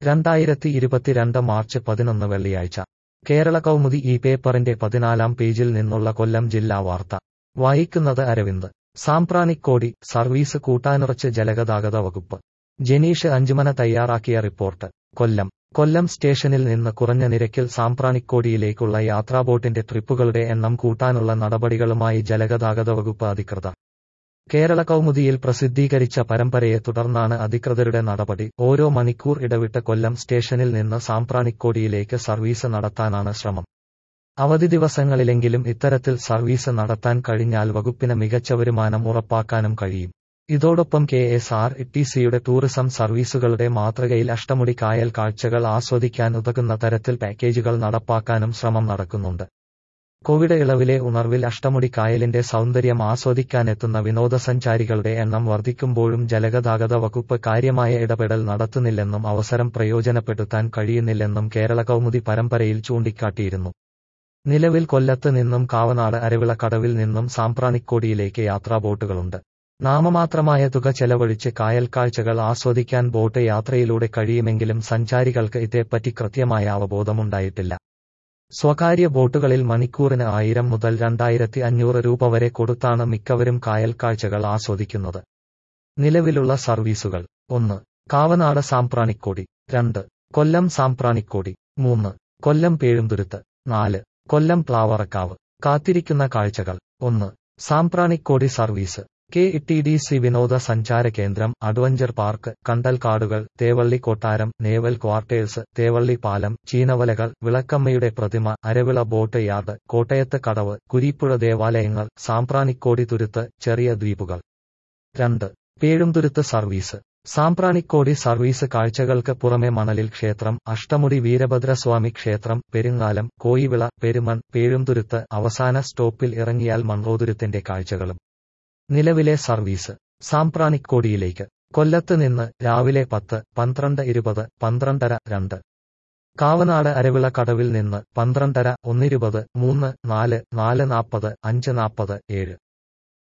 രണ്ടായിരത്തി ഇരുപത്തിരണ്ട് മാർച്ച് പതിനൊന്ന് വെള്ളിയാഴ്ച കേരള കൗമുദി ഈ പേപ്പറിന്റെ പതിനാലാം പേജിൽ നിന്നുള്ള കൊല്ലം ജില്ലാ വാർത്ത വായിക്കുന്നത് അരവിന്ദ് സാമ്പ്രാണിക്കോടി സർവീസ് കൂട്ടാനുറച്ച് ജലഗതാഗത വകുപ്പ് ജനീഷ് അഞ്ചുമന തയ്യാറാക്കിയ റിപ്പോർട്ട് കൊല്ലം കൊല്ലം സ്റ്റേഷനിൽ നിന്ന് കുറഞ്ഞ നിരക്കിൽ സാമ്പ്രാണിക്കോടിയിലേക്കുള്ള യാത്രാബോട്ടിന്റെ ട്രിപ്പുകളുടെ എണ്ണം കൂട്ടാനുള്ള നടപടികളുമായി ജലഗതാഗത വകുപ്പ് അധികൃതർ കേരള കൗമുദിയിൽ പ്രസിദ്ധീകരിച്ച പരമ്പരയെ തുടർന്നാണ് അധികൃതരുടെ നടപടി ഓരോ മണിക്കൂർ ഇടവിട്ട് കൊല്ലം സ്റ്റേഷനിൽ നിന്ന് സാമ്പ്രാണിക്കോടിയിലേക്ക് സർവീസ് നടത്താനാണ് ശ്രമം അവധി ദിവസങ്ങളിലെങ്കിലും ഇത്തരത്തിൽ സർവീസ് നടത്താൻ കഴിഞ്ഞാൽ വകുപ്പിന് മികച്ച വരുമാനം ഉറപ്പാക്കാനും കഴിയും ഇതോടൊപ്പം കെ എസ് ആർ ടി സിയുടെ ടൂറിസം സർവീസുകളുടെ മാതൃകയിൽ അഷ്ടമുടി കായൽ കാഴ്ചകൾ ആസ്വദിക്കാൻ ഉതകുന്ന തരത്തിൽ പാക്കേജുകൾ നടപ്പാക്കാനും ശ്രമം നടക്കുന്നുണ്ട് കോവിഡ് ഇളവിലെ ഉണർവിൽ അഷ്ടമുടി കായലിന്റെ സൗന്ദര്യം ആസ്വദിക്കാനെത്തുന്ന വിനോദസഞ്ചാരികളുടെ എണ്ണം വർദ്ധിക്കുമ്പോഴും ജലഗതാഗത വകുപ്പ് കാര്യമായ ഇടപെടൽ നടത്തുന്നില്ലെന്നും അവസരം പ്രയോജനപ്പെടുത്താൻ കഴിയുന്നില്ലെന്നും കേരള കൗമുദി പരമ്പരയിൽ ചൂണ്ടിക്കാട്ടിയിരുന്നു നിലവിൽ കൊല്ലത്ത് നിന്നും കാവനാട് അരവിളക്കടവിൽ നിന്നും സാമ്പ്രാണിക്കോടിയിലേക്ക് യാത്രാബോട്ടുകളുണ്ട് നാമമാത്രമായ തുക ചെലവഴിച്ച് കായൽ കാഴ്ചകൾ ആസ്വദിക്കാൻ ബോട്ട് യാത്രയിലൂടെ കഴിയുമെങ്കിലും സഞ്ചാരികൾക്ക് ഇതേപ്പറ്റി കൃത്യമായ അവബോധമുണ്ടായിട്ടില്ല സ്വകാര്യ ബോട്ടുകളിൽ മണിക്കൂറിന് ആയിരം മുതൽ രണ്ടായിരത്തി അഞ്ഞൂറ് രൂപ വരെ കൊടുത്താണ് മിക്കവരും കായൽ കാഴ്ചകൾ ആസ്വദിക്കുന്നത് നിലവിലുള്ള സർവീസുകൾ ഒന്ന് കാവനാട് സാമ്പ്രാണിക്കോടി രണ്ട് കൊല്ലം സാമ്പ്രാണിക്കോടി മൂന്ന് കൊല്ലം പേഴുംതുരുത്ത് നാല് കൊല്ലം പ്ലാവറക്കാവ് കാത്തിരിക്കുന്ന കാഴ്ചകൾ ഒന്ന് Sambranikodi service K T D C വിനോദ സഞ്ചാര കേന്ദ്രം അഡ്വഞ്ചർ പാർക്ക് കണ്ടൽക്കാടുകൾ തേവള്ളി കൊട്ടാരം നേവൽ ക്വാർട്ടേഴ്സ് തേവള്ളി പാലം ചീനവലകൾ വിളക്കമ്മയുടെ പ്രതിമ അരവിള ബോട്ട് യാർഡ് കോട്ടയത്ത് കടവ് കുരീപ്പുഴ ദേവാലയങ്ങൾ സാമ്പ്രാണിക്കോടി തുരുത്ത് ചെറിയ ദ്വീപുകൾ രണ്ട് പേഴുംതുരുത്ത് സർവീസ് സാമ്പ്രാണിക്കോടി സർവീസ് കാഴ്ചകൾക്ക് പുറമെ മണലിൽ ക്ഷേത്രം അഷ്ടമുടി വീരഭദ്രസ്വാമി ക്ഷേത്രം പെരുങ്ങാലം കോയിവിള പെരുമൺ പേഴുംതുരുത്ത് അവസാന സ്റ്റോപ്പിൽ ഇറങ്ങിയാൽ മൺറോതുരുത്തിന്റെ കാഴ്ചകളും നിലവിലെ സർവീസ് സാമ്പ്രാണിക്കോടിയിലേക്ക് കൊല്ലത്ത് നിന്ന് രാവിലെ പത്ത് പന്ത്രണ്ട് ഇരുപത് പന്ത്രണ്ടര രണ്ട് കാവനാട് അരവിള കടവിൽ നിന്ന് പന്ത്രണ്ടര ഒന്നിരുപത് മൂന്ന് നാല് നാല് നാൽപ്പത് അഞ്ച് നാൽപ്പത് ഏഴ്